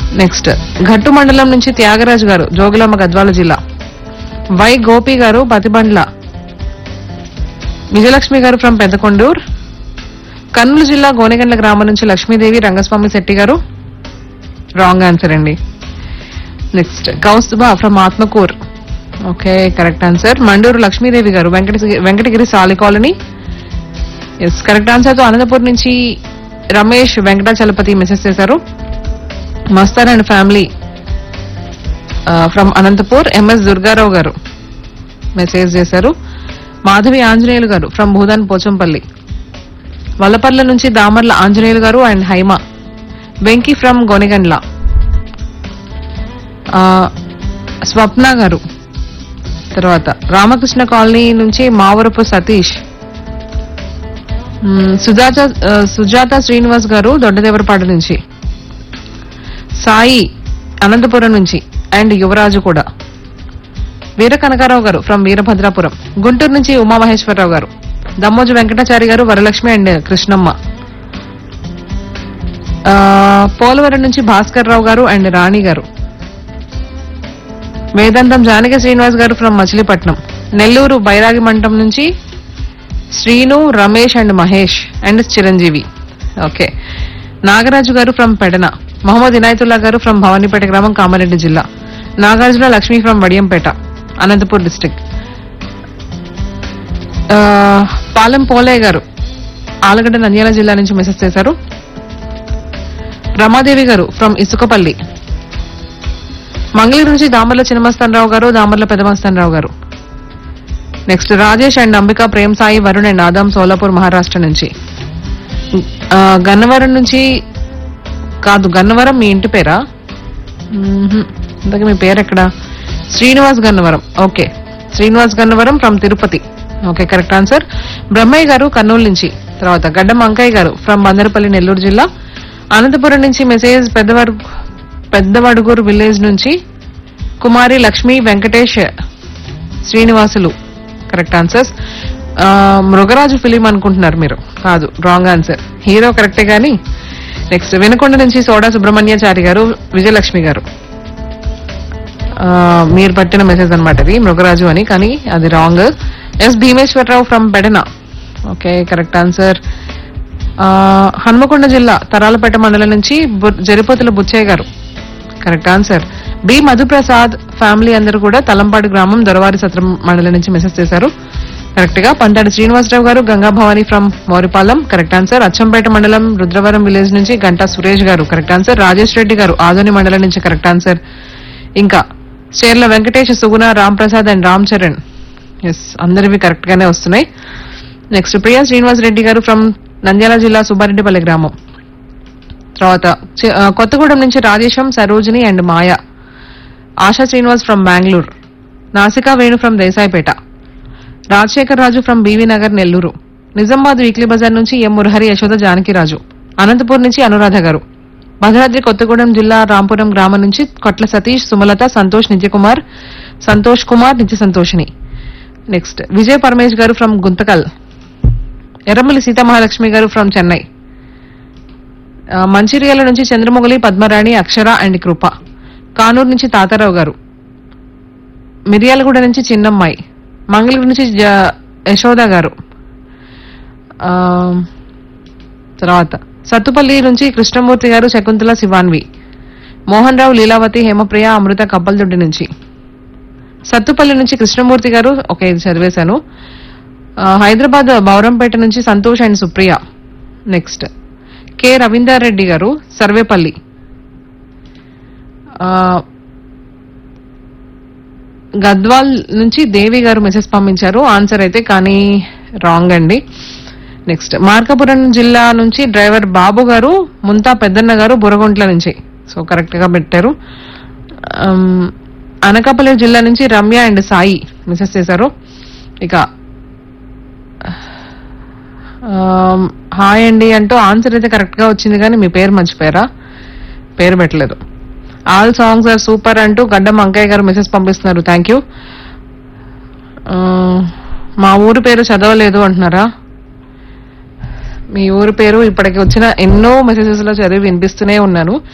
Next ఘట్టు మండలం నుంచి త్యాగరాజు గారు జోగులాంబ గద్వాల జిల్లా వై గోపి గారు పతిబండ్ల విజయలక్ష్మి గారు ఫ్రం పెద్దకొండూర్ కర్నూలు జిల్లా గోనెగండ్ల గ్రామం నుంచి లక్ష్మీదేవి రంగస్వామి శెట్టి గారు రాంగ్ ఆన్సర్ అండి next Kaustubha from Atmakur okay correct answer Manduru Lakshmidevi garu Venkata Venkatagiri సాలి కాలనీ ఎస్ కరెక్ట్ ఆన్సర్ తో అనంతపూర్ నుంచి రమేష్ వెంకటాచలపతి మెసేజ్ చేశారు Mastan and family from Anantapur MS Durgarao garu message చేశారు మాధవి ఆంజనేయులు గారు ఫ్రమ్ భూదాన్ పోచంపల్లి వల్లపర్ల నుంచి దామర్ల ఆంజనేయులు గారు అండ్ హైమ వెంకీ ఫ్రమ్ గోనెగండ్ల ఆ, స్వప్న గారు తర్వాత రామకృష్ణ కాలనీ నుంచి మావరపు సతీష్ మ్, సుజాత ఆ, సుజాత శ్రీనివాస్ గారు దొడ్డదేవరపాడు నుంచి సాయి అనంతపురం నుంచి అండ్ యువరాజు కూడా వీర కనకారావు గారు ఫ్రమ్ వీరభద్రాపురం గుంటూరు నుంచి ఉమామహేశ్వరరావు గారు దమ్మోజు వెంకటాచారి గారు వరలక్ష్మి అండ్ కృష్ణమ్మ ఆ, పోలవరం నుంచి భాస్కర్ రావు గారు అండ్ రాణి గారు వేదాంతం జానకి శ్రీనివాస్ గారు ఫ్రమ్ మచిలీపట్నం నెల్లూరు బైరాగి మంటం నుంచి Srinu Ramesh and Mahesh and Chiranjeevi okay Nagaraju garu from Pedana Mohammed Inayatullah గారు ఫ్రమ్ భవానీపేట గ్రామం కామారెడ్డి జిల్లా నాగార్జున లక్ష్మి ఫ్రమ్ వడియంపేట అనంతపూర్ డిస్టిక్ పాలెం పోలే గారు ఆలగడ్డ నంద్యాల జిల్లా నుంచి మెసేజ్ చేశారు రమాదేవి గారు ఫ్రమ్ ఇసుకపల్లి మంగళూరు నుంచి దామర్ల చిన్నమస్తానరావు గారు Damarla Pedamastanarao garu next Rajesh and Ambika Prem Sai Varun and Adam Solapur Maharashtra నుంచి ఆ, గన్నవరం నుంచి కాదు గన్నవరం మీ ఇంటి పేరా మ్మ్హ్మ్. ఇంతకీ మీ పేరు ఎక్కడ Srinivas Gannavaram okay Srinivas Gannavaram from Tirupati okay correct answer Brahmaiah garu Kurnool నుంచి తర్వాత గడ్డం అంకయ్య గారు ఫ్రమ్ బందరపల్లి నెల్లూరు జిల్లా అనంతపురం నుంచి మెసేజ్ పెద్దవాడు పెద్దవడుగూరు విలేజ్ నుంచి కుమారి లక్ష్మి వెంకటేష్ శ్రీనివాసులు కరెక్ట్ ఆన్సర్స్ ఆ, మృగరాజు ఫిలిం అనుకుంటున్నారు మీరు కాదు రాంగ్ ఆన్సర్ హీరో కరెక్టే గానీ నెక్స్ట్ వినకొండ నుంచి సోడా సుబ్రహ్మణ్యాచారి గారు విజయలక్ష్మి గారు ఆ, మీరు పట్టిన మెసేజ్ అనమాట ఇది మృగరాజు అని కానీ అది wrong yes Bhimeswararao from Bedana okay correct answer Hanamkonda జిల్లా తరాలపేట మండలం నుంచి బు- Jaripothula Buchaiah garu correct answer B Madhuprasad family అందరూ కూడా తలంపాడు గ్రామం దొరవారి సత్రం మండలం నుంచి మెసేజ్ చేశారు కరెక్ట్ గా Pantadi Srinivasarao garu Ganga Bhavani from Moripalem correct answer Achampeta మండలం రుద్రవరం విలేజ్ నుంచి గంటా సురేష్ గారు కరెక్ట్ ఆన్సర్ రాజేష్ రెడ్డి గారు ఆదోని మండలం నుంచి కరెక్ట్ ఆన్సర్ ఇంకా చేర్ల వెంకటేష్ సుగుణ రామ్ ప్రసాద్ అండ్ రామ్ చరణ్ ఎస్ అందరివి కరెక్ట్ గానే వస్తున్నాయి నెక్స్ట్ ప్రియా శ్రీనివాస్ రెడ్డి గారు ఫ్రమ్ నంద్యాల జిల్లా సుబ్బారెడ్డిపల్లి గ్రామం తర్వాత చి- ఆ, కొత్తగూడెం నుంచి Rajesham Sarojini and Maya Asha Srinivas from Bengaluru Nasika Venu from Desaipeta Rajasekhar Raju from BV Nagar Nellore Nizamabad weekly bazaar నుంచి ఎం మురహరి యశోద జానకిరాజు అనంతపూర్ నుంచి అనురాధ గారు భద్రాద్రి కొత్తగూడెం జిల్లా రాంపురం గ్రామం నుంచి కొట్ల సతీష్ సుమలత సంతోష్ నిత్యకుమార్ సంతోష్ కుమార్ నిత్య సంతోషిని నెక్స్ట్ విజయ్ పరమేష్ గారు ఫ్రమ్ గుంతకల్ ఎర్రమల్లి సీతామహాలక్ష్మి గారు ఫ్రమ్ చెన్నై ఆ, మంచిర్యాల నుంచి చంద్రమొగలి పద్మరాణి అక్షర అండ్ కృప కానూరు నుంచి తాతారావు గారు మిర్యాలగూడ నుంచి చిన్నమ్మాయి మంగళూరు నుంచి జ- యశోద గారు ఆ, తర్వాత సత్తుపల్లి నుంచి కృష్ణమూర్తి గారు శకుంతల శివాన్వి మోహన్ రావు లీలావతి హేమప్రియ అమృత కప్పలదొడ్డి నుంచి సత్తుపల్లి నుంచి కృష్ణమూర్తి గారు ఓకే ఇది చదివేశాను ఆ, హైదరాబాద్ బౌరంపేట నుంచి Santosh and Supriya next K Ravinder Reddy garu Sarvepalli ఆ, గద్వాల్ నుంచి దేవి గారు మెసేజ్ పంపించారు ఆన్సర్ అయితే కానీ రాంగ్ అండి నెక్స్ట్ మార్కాపురం జిల్లా నుంచి డ్రైవర్ బాబు గారు ముంతా పెద్దన్న గారు బురగుంట్ల నుంచి సో కరెక్ట్ గా పెట్టారు అమ్, అనకాపల్లి జిల్లా నుంచి రమ్య అండ్ సాయి మెసేజ్ చేశారు ఇక ఆమ్, హాయ్ అండి అంటూ ఆన్సర్ అయితే కరెక్ట్ గా వచ్చింది కానీ మీ పేరు మర్చిపోయారా పేరు పెట్టలేదు ఆల్ సాంగ్స్ ఆర్ సూపర్ అంటూ గడ్డం అంకయ్య గారు మెసేజ్ పంపిస్తున్నారు థ్యాంక్ యూ మా ఊరి పేరు చదవలేదు అంటున్నారా మీ ఊరి పేరు ఇప్పటికి వచ్చిన ఎన్నో మెసేజెస్ లో చదివి వినిపిస్తూనే ఉన్నాను